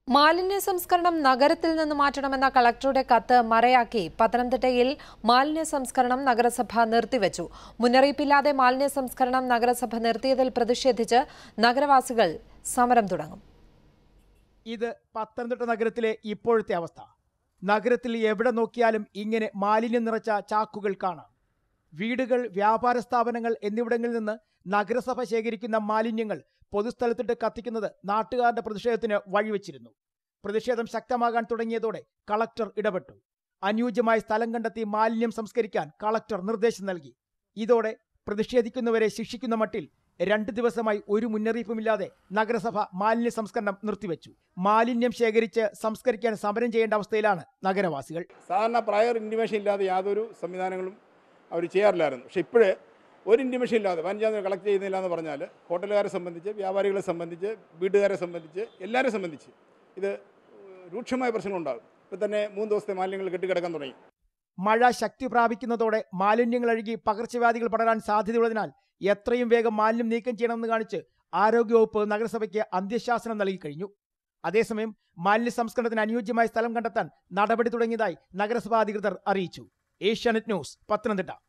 മാലിന്യ സംസ്കരണം നഗരത്തിൽ നിന്ന് മാറ്റണമെന്ന കളക്ടറുടെ കത്ത് മറയാക്കി പത്തനംതിട്ടയിൽ മാലിന്യ സംസ്കരണം നഗരസഭ നിർത്തിവെച്ചു മുന്നറിയിപ്പില്ലാതെ മാലിന്യ സംസ്കരണം നഗരസഭ നിർത്തിയതിൽ പ്രതിഷേധിച്ച് നഗരവാസികൾ സമരം തുടങ്ങും ഇത് പത്തനംതിട്ട നഗരത്തിലെ ഇപ്പോഴത്തെ അവസ്ഥ നഗരത്തിൽ എവിടെ നോക്കിയാലും ഇങ്ങനെ മാലിന്യം നിറച്ച ചാക്കുകൾ കാണാം വീടുകൾ വ്യാപാര സ്ഥാപനങ്ങൾ എന്നിവിടങ്ങളിൽ നിന്ന് നഗരസഭ ശേഖരിക്കുന്ന മാലിന്യങ്ങൾ പൊതുസ്ഥലത്തിട്ട് കത്തിക്കുന്നത് നാട്ടുകാരുടെ പ്രതിഷേധത്തിന് വഴിവെച്ചിരുന്നു പ്രതിഷേധം ശക്തമാകാൻ തുടങ്ങിയതോടെ കളക്ടർ ഇടപെട്ടു അനുയോജ്യമായ സ്ഥലം കണ്ടെത്തി മാലിന്യം സംസ്കരിക്കാൻ കളക്ടർ നിർദ്ദേശം നൽകി ഇതോടെ പ്രതിഷേധിക്കുന്നവരെ ശിക്ഷിക്കുന്ന മട്ടിൽ രണ്ട് ദിവസമായി ഒരു മുന്നറിയിപ്പുമില്ലാതെ നഗരസഭ മാലിന്യ സംസ്കരണം നിർത്തിവെച്ചു മാലിന്യം ശേഖരിച്ച് സംസ്കരിക്കാൻ സമരം ചെയ്യേണ്ട അവസ്ഥയിലാണ് നഗരവാസികൾ സാധാരണ പ്രയർ ഇൻറ്റിമേഷൻ ഇല്ലാതെ യാതൊരു സംവിധാനങ്ങളും അവർ ചെയ്യാറില്ലായിരുന്നു പക്ഷേ ഇപ്പോഴേ ഒരു ഇൻറ്റിമേഷൻ ഇല്ലാതെ പതിനഞ്ചാം തീയതി കളക്ട് ചെയ്യുന്നില്ല എന്ന് പറഞ്ഞാൽ ഹോട്ടലുകാരെ സംബന്ധിച്ച് വ്യാപാരികളെ സംബന്ധിച്ച് വീട്ടുകാരെ സംബന്ധിച്ച് എല്ലാവരെ സംബന്ധിച്ച് ഇത് രൂക്ഷമായ പ്രശ്നങ്ങളുണ്ടാകും ഇപ്പം തന്നെ മൂന്ന് ദിവസത്തെ മാലിന്യങ്ങൾ കെട്ടിക്കിടക്കാൻ തുടങ്ങി മഴ ശക്തി പ്രാപിക്കുന്നതോടെ മാലിന്യങ്ങൾ അഴുകി പകർച്ചവ്യാധികൾ പടരാൻ സാധ്യതയുള്ളതിനാൽ എത്രയും വേഗം മാലിന്യം നീക്കം ചെയ്യണമെന്ന് കാണിച്ച് ആരോഗ്യവകുപ്പ് നഗരസഭയ്ക്ക് അന്ത്യശാസനം നൽകി കഴിഞ്ഞു അതേസമയം മാലിന്യ സംസ്കരണത്തിന് അനുയോജ്യമായ സ്ഥലം കണ്ടെത്താൻ നടപടി തുടങ്ങിയതായി നഗരസഭാ അധികൃതർ അറിയിച്ചു ഏഷ്യാനെറ്റ് ന്യൂസ് പത്തനംതിട്ട